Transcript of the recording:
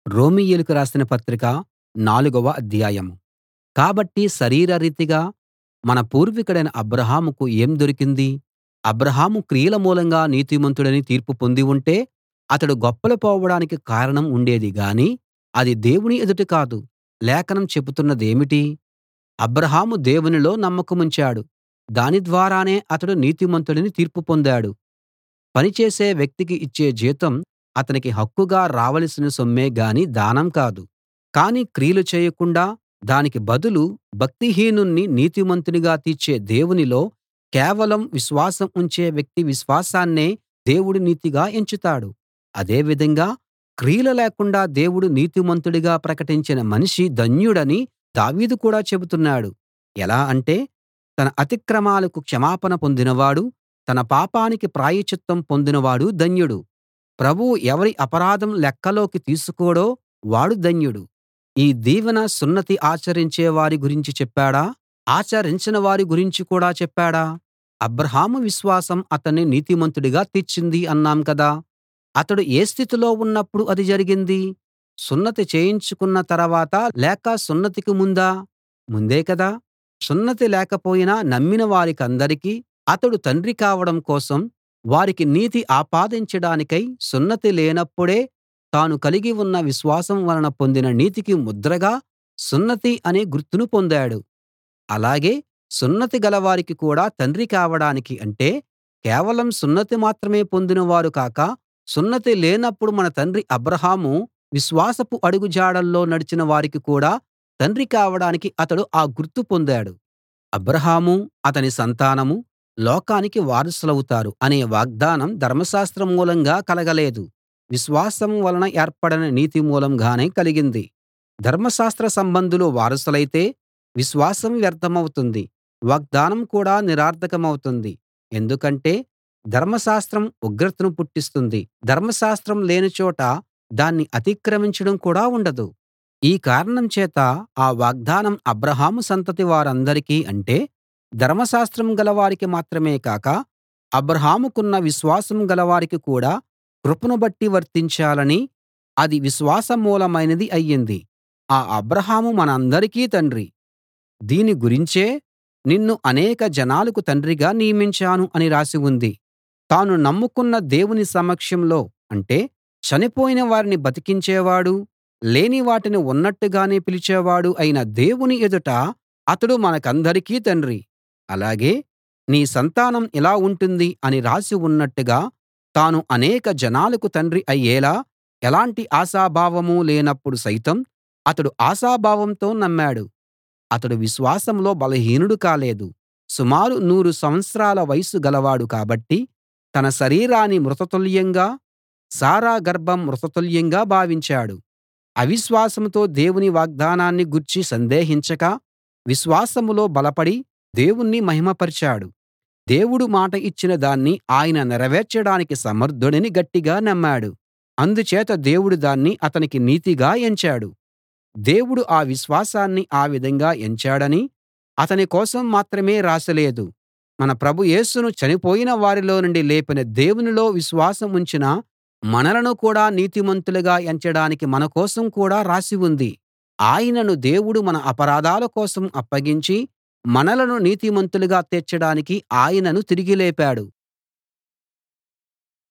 రోమీయులకు రాసిన పత్రిక నాలుగవ అధ్యాయం కాబట్టి శరీరరీతిగా మన పూర్వికుడైన అబ్రాహాముకు ఏం దొరికింది అబ్రాహాము క్రియల మూలంగా నీతిమంతుడని తీర్పు పొంది ఉంటే అతడు గొప్పలు పోవడానికి కారణం ఉండేది గాని అది దేవుని ఎదుట కాదు లేఖనం చెబుతున్నదేమిటి అబ్రాహాము దేవునిలో నమ్మకముంచాడు దాని ద్వారానే అతడు నీతిమంతుడని తీర్పు పొందాడు పని చేసే వ్యక్తికి ఇచ్చే జీతం అతనికి హక్కుగా రావలసిన సొమ్మే గాని దానం కాదు కానీ క్రియలు చేయకుండా దానికి బదులు భక్తిహీనుణ్ణి నీతిమంతునిగా తీర్చే దేవునిలో కేవలం విశ్వాసం ఉంచే వ్యక్తి విశ్వాసాన్నే దేవుడు నీతిగా ఎంచుతాడు అదే విధంగా క్రియలు లేకుండా దేవుడు నీతిమంతుడిగా ప్రకటించిన మనిషి ధన్యుడని దావీదు కూడా చెబుతున్నాడు ఎలా అంటే తన అతిక్రమాలకు క్షమాపణ పొందినవాడు తన పాపానికి ప్రాయశ్చిత్తం పొందినవాడు ధన్యుడు ప్రభువు ఎవరి అపరాధం లెక్కలోకి తీసుకోడో వాడు ధన్యుడు ఈ దీవెన సున్నతి ఆచరించే వారి గురించి చెప్పాడా ఆచరించని వారి గురించి కూడా చెప్పాడా అబ్రాహాము విశ్వాసం అతణ్ణి నీతిమంతుడిగా తీర్చింది అన్నాం కదా అతడు ఏ స్థితిలో ఉన్నప్పుడు అది జరిగింది సున్నతి చేయించుకున్న తరవాత లేక సున్నతికి ముందా ముందే కదా సున్నతి లేకపోయినా నమ్మిన వారికందరికీ అతడు తండ్రి కావడం కోసం వారికి నీతి ఆపాదించడానికై సున్నతి లేనప్పుడే తాను కలిగి ఉన్న విశ్వాసం వలన పొందిన నీతికి ముద్రగా సున్నతి అనే గుర్తును పొందాడు అలాగే సున్నతి గలవారికి కూడా తండ్రి కావడానికి అంటే కేవలం సున్నతి మాత్రమే పొందిన వారు కాక సున్నతి లేనప్పుడు మన తండ్రి అబ్రాహాము విశ్వాసపు అడుగుజాడల్లో నడిచిన వారికి కూడా తండ్రి కావడానికి అతడు ఆ గుర్తు పొందాడు అబ్రాహాము అతని సంతానం లోకానికి వారసులవుతారు అనే వాగ్దానం ధర్మశాస్త్రం మూలంగా కలగలేదు విశ్వాసం వలన ఏర్పడిన నీతి మూలంగానే కలిగింది ధర్మశాస్త్ర సంబంధులు వారసులైతే విశ్వాసం వ్యర్థమవుతుంది వాగ్దానం కూడా నిరర్థకమవుతుంది ఎందుకంటే ధర్మశాస్త్రం ఉగ్రతను పుట్టిస్తుంది ధర్మశాస్త్రం లేని చోట దాన్ని అతిక్రమించడం కూడా ఉండదు ఈ కారణం చేత ఆ వాగ్దానం అబ్రాహాము సంతతి వారందరికీ అంటే ధర్మశాస్త్రం గలవారికి మాత్రమే కాక అబ్రాహాముకున్న విశ్వాసం గలవారికి కూడా కృపను బట్టి వర్తించాలని అది విశ్వాస మూలమైనది అయ్యింది ఆ అబ్రాహాము మనందరికీ తండ్రి దీని గురించే నిన్ను అనేక జనాలకు తండ్రిగా నియమించాను అని రాసి ఉంది తాను నమ్ముకున్న దేవుని సమక్షంలో అంటే చనిపోయిన వారిని బతికించేవాడు లేని వాటిని ఉన్నట్టుగానే పిలిచేవాడు అయిన దేవుని ఎదుట అతడు మనకందరికీ తండ్రి అలాగే నీ సంతానం ఇలా ఉంటుంది అని రాసి ఉన్నట్టుగా తాను అనేక జనాలకు తండ్రి అయ్యేలా ఎలాంటి ఆశాభావం లేనప్పుడు సైతం అతడు ఆశాభావంతో నమ్మాడు అతడు విశ్వాసంలో బలహీనుడు కాలేదు సుమారు నూరు సంవత్సరాల వయస్సు గలవాడు కాబట్టి తన శరీరాన్ని మృతతుల్యంగా శారా గర్భం మృతతుల్యంగా భావించాడు అవిశ్వాసంతో దేవుని వాగ్దానాన్ని గూర్చి సందేహించక విశ్వాసంలో బలపడి దేవుణ్ణి మహిమపరిచాడు దేవుడు మాట ఇచ్చిన దాన్ని ఆయన నెరవేర్చడానికి సమర్థుడని గట్టిగా నమ్మాడు అందుచేత దేవుడు దాన్ని అతనికి నీతిగా ఎంచాడు దేవుడు ఆ విశ్వాసాన్ని ఆ విధంగా ఎంచాడని అతని కోసం మాత్రమే రాసలేదు మన ప్రభు యేసును చనిపోయిన వారిలో నుండి లేపిన దేవునిలో విశ్వాసం ఉంచిన మనలను కూడా నీతిమంతులుగా ఎంచడానికి మన కోసం కూడా రాసి ఉంది ఆయనను దేవుడు మన అపరాధాల కోసం అప్పగించి మనలను నీతిమంతులుగా తీర్చడానికి ఆయనను తిరిగి లేపాడు